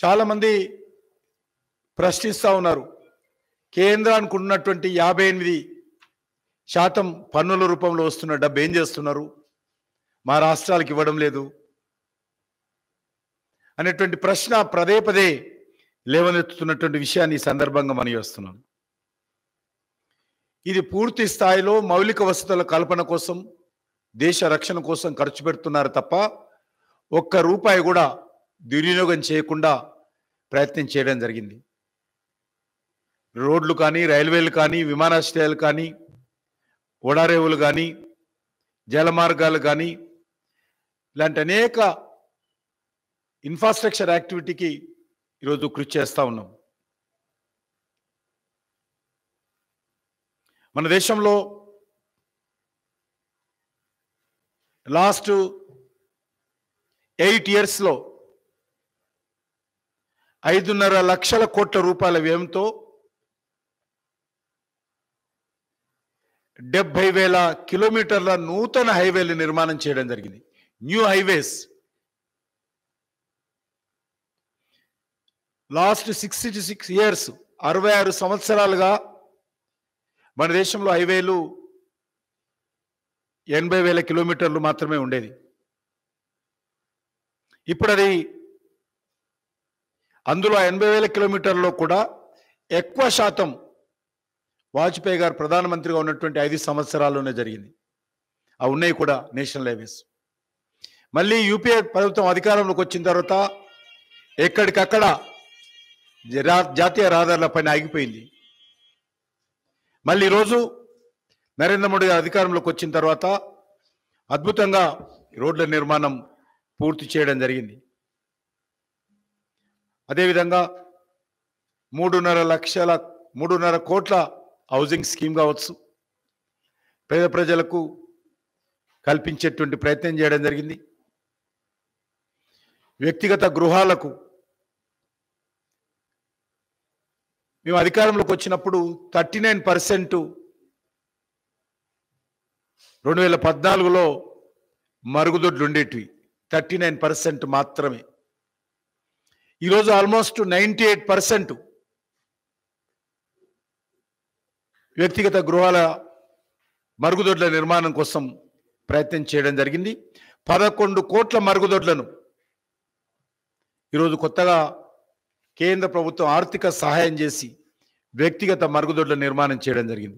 చాలామంది ప్రశ్నిస్తూ ఉన్నారు కేంద్రానికి ఉన్నటువంటి యాభై ఎనిమిది శాతం పన్నుల రూపంలో వస్తున్న డబ్బు ఏం చేస్తున్నారు మా రాష్ట్రాలకు ఇవ్వడం లేదు అనేటువంటి ప్రశ్న పదే పదే లేవనెత్తుతున్నటువంటి విషయాన్ని ఈ సందర్భంగా మనం చేస్తున్నాం ఇది పూర్తి స్థాయిలో మౌలిక వసతుల కల్పన కోసం దేశ రక్షణ కోసం ఖర్చు పెడుతున్నారు తప్ప ఒక్క రూపాయి కూడా దుర్వినియోగం చేయకుండా ప్రయత్నం చేయడం జరిగింది రోడ్లు కానీ రైల్వేలు కానీ విమానాశ్రయాలు కానీ ఓడారేవులు కానీ జలమార్గాలు కానీ ఇలాంటి అనేక ఇన్ఫ్రాస్ట్రక్చర్ యాక్టివిటీకి ఈరోజు కృషి చేస్తూ ఉన్నాం మన దేశంలో లాస్ట్ ఎయిట్ ఇయర్స్లో ఐదున్నర లక్షల కోట్ల రూపాయల వ్యయంతో డెబ్బై వేల కిలోమీటర్ల నూతన హైవేలు నిర్మాణం చేయడం జరిగింది new highways last sixty six years అరవై ఆరు సంవత్సరాలుగా మన దేశంలో హైవేలు ఎనభై వేల కిలోమీటర్లు మాత్రమే ఉండేది ఇప్పుడు అది అందులో ఎనభై వేల కిలోమీటర్లో కూడా ఎక్కువ శాతం వాజ్పేయి గారు ప్రధానమంత్రిగా ఉన్నటువంటి ఐదు సంవత్సరాల్లోనే జరిగింది ఆ ఉన్నాయి కూడా నేషనల్ హైవేస్ మళ్ళీ యూపీఏ ప్రభుత్వం అధికారంలోకి వచ్చిన తర్వాత ఎక్కడికక్కడ జా- జాతీయ రహదారుల పైన ఆగిపోయింది మళ్ళీ ఈరోజు నరేంద్ర మోడీ గారు అధికారంలోకి వచ్చిన తర్వాత అద్భుతంగా రోడ్ల నిర్మాణం పూర్తి చేయడం జరిగింది అదేవిధంగా మూడున్నర లక్షల మూడున్నర కోట్ల హౌసింగ్ స్కీమ్ కావచ్చు పేద ప్రజలకు కల్పించేటువంటి ప్రయత్నం చేయడం జరిగింది వ్యక్తిగత గృహాలకు మేము అధికారంలోకి వచ్చినప్పుడు థర్టీ నైన్ పర్సెంట్ రెండు వేల పద్నాలుగులో మరుగుదొడ్లు ఉండేటివి థర్టీ నైన్ పర్సెంట్ మాత్రమే ఈరోజు ఆల్మోస్ట్ నైంటీ ఎయిట్ పర్సెంట్ వ్యక్తిగత గృహాల మరుగుదొడ్ల నిర్మాణం కోసం ప్రయత్నం చేయడం జరిగింది పదకొండు కోట్ల మరుగుదొడ్లను ఈరోజు కొత్తగా కేంద్ర ప్రభుత్వం ఆర్థిక సహాయం చేసి వ్యక్తిగత మరుగుదొడ్ల నిర్మాణం చేయడం జరిగింది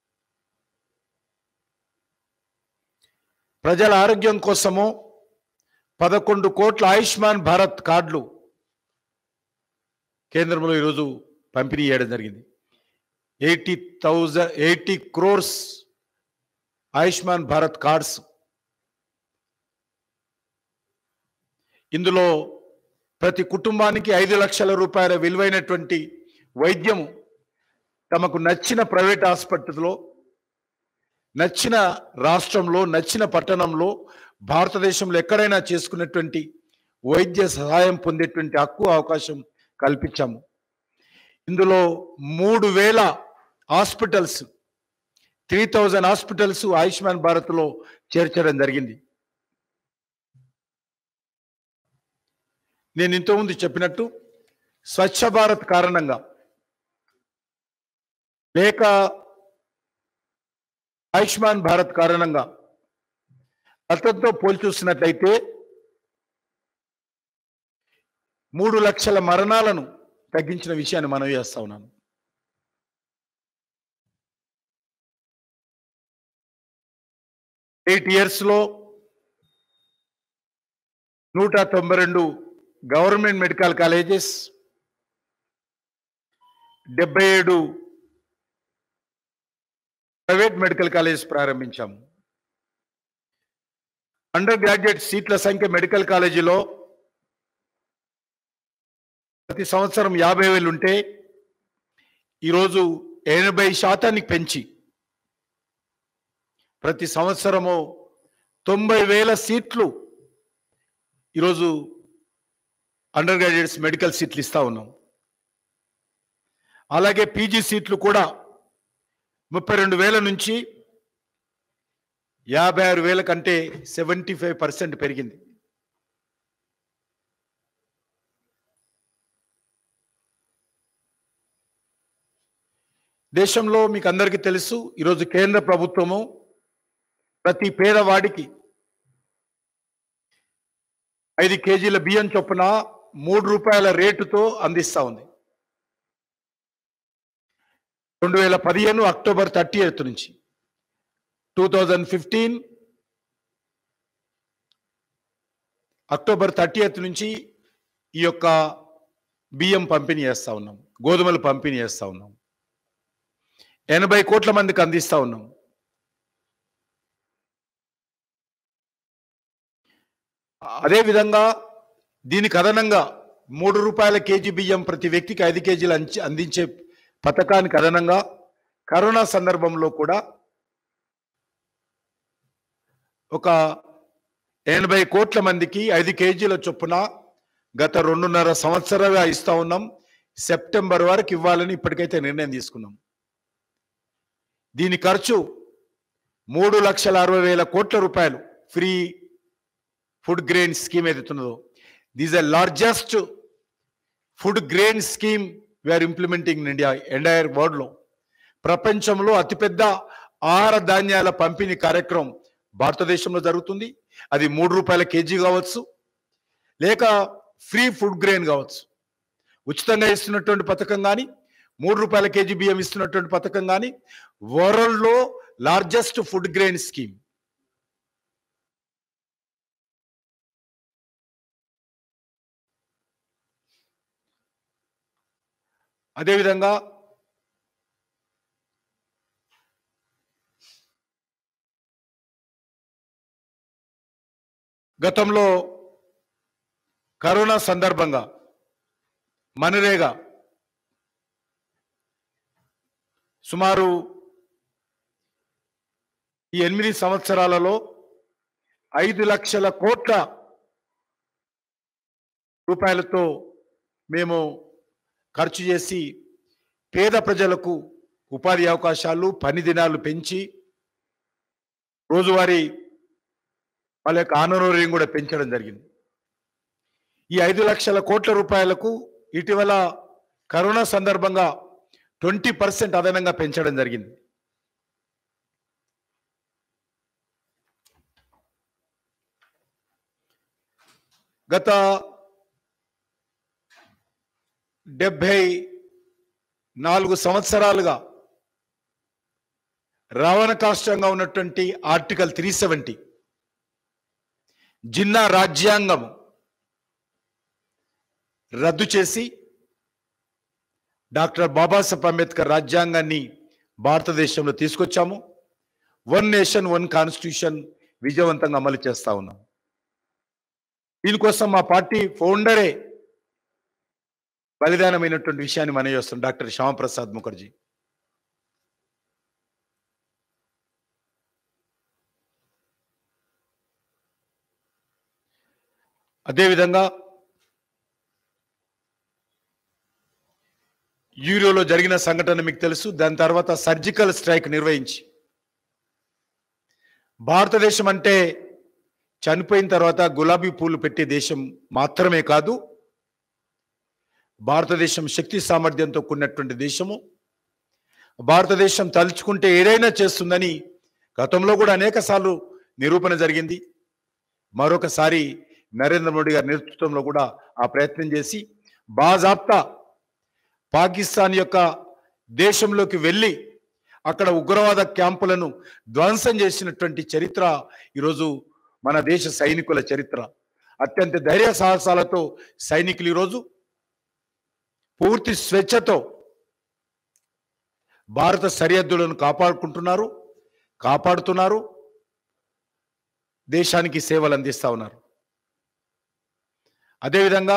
ప్రజల ఆరోగ్యం కోసము పదకొండు కోట్ల ఆయుష్మాన్ భారత్ కార్డులు కేంద్రంలో ఈరోజు పంపిణీ చేయడం జరిగింది eighty thousand eighty crores Ayushman Bharat cards ఇందులో ప్రతి కుటుంబానికి ఐదు లక్షల రూపాయల విలువైనటువంటి వైద్యము తమకు నచ్చిన ప్రైవేట్ ఆసుపత్రిలో నచ్చిన రాష్ట్రంలో నచ్చిన పట్టణంలో భారతదేశంలో ఎక్కడైనా చేసుకునేటువంటి వైద్య సహాయం పొందేటువంటి హక్కు అవకాశం కల్పించాము ఇందులో మూడు వేల hospitals three thousand hospitals Ayushman భారత్లో చేర్చడం జరిగింది నేను ఇంతకుముందు చెప్పినట్టు స్వచ్ఛ భారత్ కారణంగా లేక ఆయుష్మాన్ భారత్ కారణంగా గతంతో పోల్చి చూసినట్లయితే మూడు లక్షల మరణాలను తగ్గించిన విషయాన్ని మనం చేస్తా ఉన్నాను ఎయిట్ ఇయర్స్లో నూట తొంభై రెండు గవర్నమెంట్ మెడికల్ కాలేజెస్ డెబ్బై ఏడు ప్రైవేట్ మెడికల్ కాలేజెస్ ప్రారంభించాము అండర్ గ్రాడ్యుయేట్ సీట్ల సంఖ్య మెడికల్ కాలేజీలో ప్రతి సంవత్సరం యాభై వేలు ఉంటే ఈరోజు ఎనభై శాతానికి పెంచి ప్రతి సంవత్సరము తొంభై వేల సీట్లు ఈరోజు అండర్ గ్రాడ్యుయేట్స్ మెడికల్ సీట్లు ఇస్తా ఉన్నాం అలాగే పీజీ సీట్లు కూడా ముప్పై రెండు వేల నుంచి యాభై ఆరు వేల కంటే సెవెంటీ ఫైవ్ పర్సెంట్ పెరిగింది దేశంలో మీకు అందరికీ తెలుసు ఈరోజు కేంద్ర ప్రభుత్వము ప్రతి పేదవాడికి ఐదు కేజీల బియ్యం చొప్పున మూడు రూపాయల రేటుతో అందిస్తా ఉంది రెండు వేల పదిహేను అక్టోబర్ థర్టీ ఎయిత్ నుంచి two thousand fifteen October thirty eighth నుంచి ఈ యొక్క బియ్యం పంపిణీ చేస్తా ఉన్నాం గోధుమలు పంపిణీ చేస్తా ఉన్నాం ఎనభై కోట్ల మందికి అందిస్తా ఉన్నాం అదేవిధంగా దీనికి అదనంగా మూడు రూపాయల కేజీ బియ్యం ప్రతి వ్యక్తికి ఐదు కేజీలు అంచి అందించే పథకానికి అదనంగా కరోనా సందర్భంలో కూడా ఒక ఎనభై కోట్ల మందికి ఐదు కేజీల చొప్పున గత రెండున్నర సంవత్సరాలుగా ఇస్తా ఉన్నాం సెప్టెంబర్ వరకు ఇవ్వాలని ఇప్పటికైతే నిర్ణయం తీసుకున్నాం దీని ఖర్చు మూడు లక్షల అరవై వేల కోట్ల రూపాయలు ఫ్రీ ఫుడ్ గ్రెయిన్ స్కీమ్ ఏదైతున్నదో these a largest food grain scheme we are implementing in India entire వరల్డ్లో ప్రపంచంలో అతిపెద్ద ఆహార ధాన్యాల పంపిణీ కార్యక్రమం భారతదేశంలో జరుగుతుంది అది మూడు రూపాయల కేజీ కావచ్చు లేక ఫ్రీ ఫుడ్ గ్రెయిన్ కావచ్చు ఉచితంగా ఇస్తున్నటువంటి పథకం కానీ మూడు రూపాయల కేజీ బియ్యం ఇస్తున్నటువంటి పథకం కానీ వరల్డ్లో లార్జెస్ట్ ఫుడ్ గ్రెయిన్ స్కీమ్ అదేవిధంగా గతంలో కరోనా సందర్భంగా మనరేగా సుమారు ఈ ఎనిమిది సంవత్సరాలలో ఐదు లక్షల కోట్ల రూపాయలతో మేము ఖర్చు చేసి పేద ప్రజలకు ఉపాధి అవకాశాలు పని దినాలు పెంచి రోజువారీ వాళ్ళ యొక్క ఆనరోర్యం కూడా పెంచడం జరిగింది ఈ ఐదు లక్షల కోట్ల రూపాయలకు ఇటీవల కరోనా సందర్భంగా ట్వంటీ పర్సెంట్ అదనంగా పెంచడం జరిగింది గత డెబ్భై నాలుగు సంవత్సరాలుగా రావణ కాష్టంగా ఉన్నటువంటి ఆర్టికల్ త్రీ సెవెంటీ జిన్నా రాజ్యాంగం రద్దు చేసి డాక్టర్ బాబాసాహెబ్ అంబేద్కర్ రాజ్యాంగాన్ని భారతదేశంలో తీసుకొచ్చాము వన్ నేషన్ వన్ కాన్స్టిట్యూషన్ విజయవంతంగా అమలు చేస్తా ఉన్నాం దీనికోసం మా పార్టీ ఫౌండరే బలిదానమైనటువంటి విషయాన్ని మనం చేస్తాం డాక్టర్ శ్యామప్రసాద్ ముఖర్జీ అదేవిధంగా యూరోలో జరిగిన సంఘటన మీకు తెలుసు దాని తర్వాత సర్జికల్ స్ట్రైక్ నిర్వహించి భారతదేశం అంటే చనిపోయిన తర్వాత గులాబీ పూలు పెట్టే దేశం మాత్రమే కాదు భారతదేశం శక్తి సామర్థ్యంతో కూడినటువంటి దేశము భారతదేశం తలుచుకుంటే ఏదైనా చేస్తుందని గతంలో కూడా అనేక సార్లు నిరూపణ జరిగింది మరొకసారి నరేంద్ర మోడీ గారి నేతృత్వంలో కూడా ఆ ప్రయత్నం చేసి బాజాప్తా పాకిస్తాన్ యొక్క దేశంలోకి వెళ్ళి అక్కడ ఉగ్రవాద క్యాంపులను ధ్వంసం చేసినటువంటి చరిత్ర ఈరోజు మన దేశ సైనికుల చరిత్ర అత్యంత ధైర్య సాహసాలతో సైనికులు ఈరోజు పూర్తి స్వేచ్ఛతో భారత సరిహద్దులను కాపాడుకుంటున్నారు కాపాడుతున్నారు దేశానికి సేవలు అందిస్తా ఉన్నారు అదేవిధంగా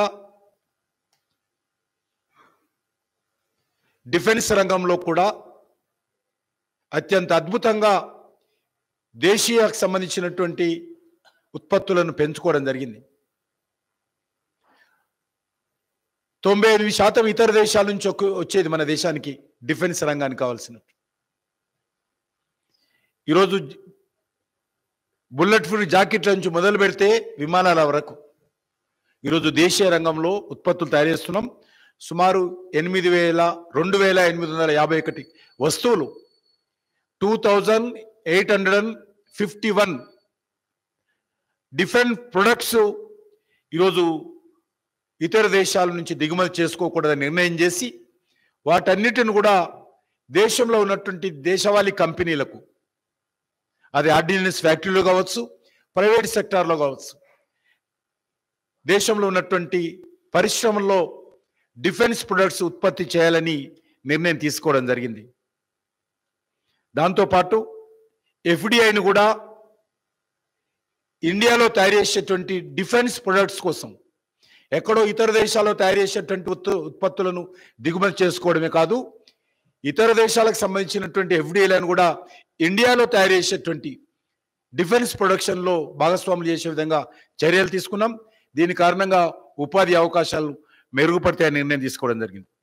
డిఫెన్స్ రంగంలో కూడా అత్యంత అద్భుతంగా దేశీయకు సంబంధించినటువంటి ఉత్పత్తులను పెంచుకోవడం జరిగింది తొంభై ఎనిమిది శాతం ఇతర దేశాల నుంచి ఒక్క- వచ్చేది మన దేశానికి డిఫెన్స్ రంగానికి కావాల్సినట్టు ఈరోజు జ- బుల్లెట్ ప్రూఫ్ జాకెట్ల నుంచి మొదలు పెడితే విమానాల వరకు ఈరోజు దేశీయ రంగంలో ఉత్పత్తులు తయారు చేస్తున్నాం సుమారు ఎనిమిది వేల రెండు వేల ఎనిమిది వందల యాభై ఒకటి వస్తువులు two thousand eight hundred and fifty one different products ఈరోజు ఇతర దేశాల నుంచి దిగుమతి చేసుకోకూడదని నిర్ణయం చేసి వాటన్నిటిని కూడా దేశంలో ఉన్నటువంటి దేశవాళీ కంపెనీలకు అది ఆర్డినెన్స్ ఫ్యాక్టరీలో కావచ్చు ప్రైవేట్ సెక్టార్లో కావచ్చు దేశంలో ఉన్నటువంటి పరిశ్రమల్లో డిఫెన్స్ ప్రొడక్ట్స్ ఉత్పత్తి చేయాలని నిర్ణయం తీసుకోవడం జరిగింది దాంతోపాటు ఎఫ్డిఐని కూడా ఇండియాలో తయారు చేసేటువంటి డిఫెన్స్ ప్రొడక్ట్స్ కోసం ఎక్కడో ఇతర దేశాల్లో తయారు చేసేటువంటి ఉత్త- ఉత్పత్తులను దిగుమతి చేసుకోవడమే కాదు ఇతర దేశాలకు సంబంధించినటువంటి ఎఫ్డిఐలను కూడా ఇండియాలో తయారు చేసేటువంటి డిఫెన్స్ ప్రొడక్షన్లో భాగస్వాములు చేసే విధంగా చర్యలు తీసుకున్నాం దీని కారణంగా ఉపాధి అవకాశాలు మెరుగుపడతాయని నిర్ణయం తీసుకోవడం జరిగింది